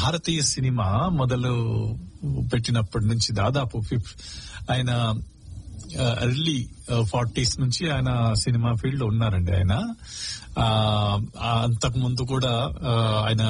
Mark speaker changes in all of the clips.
Speaker 1: భారతీయ cinema మొదలు పెట్టినప్పటి నుంచి దాదాపు ఫిఫ్ ఆయన ఎర్లీ ఫార్టీస్ నుంచి ఆయన సినిమా ఫీల్డ్ లో ఉన్నారండి ఆయన ఆ, ఆ, అంతకు ముందు కూడా ఆ, ఆయన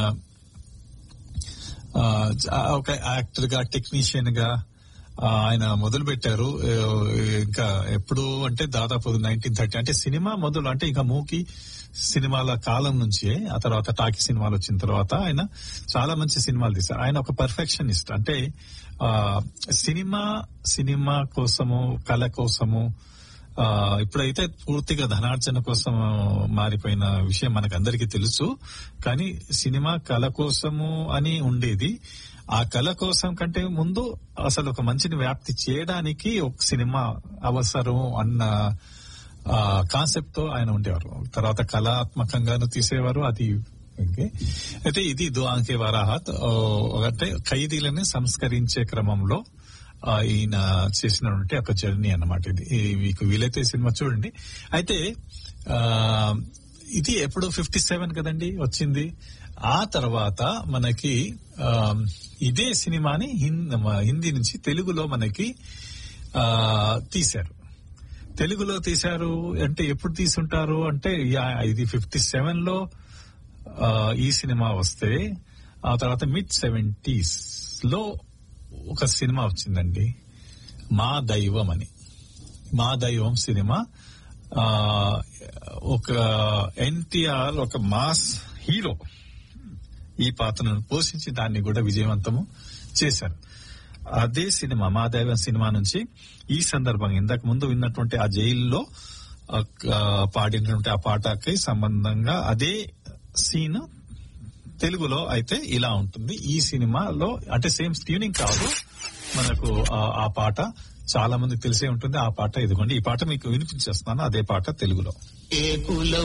Speaker 1: ఆ, చ- ఒక యాక్టర్ గా టెక్నీషియన్ గా ఆ, ఆయన మొదలు పెట్టారు ఆ, ఇంకా ఎప్పుడు అంటే దాదాపు నైన్టీన్ థర్టీ అంటే సినిమా మొదలు అంటే ఇంకా మూకి సినిమాల కాలం నుంచి ఆ తర్వాత టాకీ సినిమాలు వచ్చిన తర్వాత ఆయన చాలా మంచి సినిమాలు తీశారు ఆయన ఒక పర్ఫెక్షనిస్ట్ అంటే ఆ సినిమా సినిమా కోసము కళ కోసము ఆ ఇప్పుడైతే పూర్తిగా ధనార్జన కోసం మారిపోయిన విషయం మనకు అందరికీ తెలుసు కానీ సినిమా కళ కోసము అని ఉండేది ఆ కళ కోసం కంటే ముందు అసలు ఒక మంచిని వ్యాప్తి చేయడానికి ఒక సినిమా అవసరం అన్న కాన్సెప్ట్ తో ఆయన ఉండేవారు తర్వాత కళాత్మకంగాను తీసేవారు అది ఓకే. అయితే ఇది దుఆంకే వరాహత్ ఓ, అంటే ఖైదీలని సంస్కరించే క్రమంలో ఆ, ఈయన చేసినటువంటి ఒక జర్నీ అన్నమాట ఇది ఈ మీకు వీలైతే ఈ సినిమా చూడండి అయితే ఆ ఇది ఎప్పుడు ఫిఫ్టీ సెవెన్ కదండి వచ్చింది ఆ తర్వాత మనకి ఆ, ఇదే సినిమాని హింద్- హిందీ నుంచి తెలుగులో మనకి ఆ తీశారు తెలుగులో తీశారు అంటే ఎప్పుడు తీసుంటారు అంటే యా, ఇది ఫిఫ్టీ సెవెన్ లో ఆ, ఈ సినిమా వస్తే ఆ తర్వాత మిడ్ సెవెంటీస్ లో ఒక సినిమా వచ్చిందండి మా దైవం అని మా దైవం సినిమా ఆ, ఒక ఎన్టీఆర్ ఒక మాస్ హీరో ఈ పాత్రను పోషించి దాన్ని కూడా విజయవంతము చేశారు అదే సినిమా మా దైవం సినిమా నుంచి ఈ సందర్భంగా ఇంతకు ముందు విన్నటువంటి ఆ జైల్లో ఆ, ఆ, పాడినటువంటి ఆ పాటకి సంబంధంగా అదే సీన్ తెలుగులో అయితే ఇలా ఉంటుంది ఈ సినిమాలో అంటే సేమ్ ట్యూనింగ్ కాదు మనకు ఆ- ఆ పాట చాలా మందికి తెలిసే ఉంటుంది ఆ పాట ఇదిగోండి ఈ పాట మీకు వినిపించేస్తున్నాను అదే పాట తెలుగులో
Speaker 2: ఏ కులం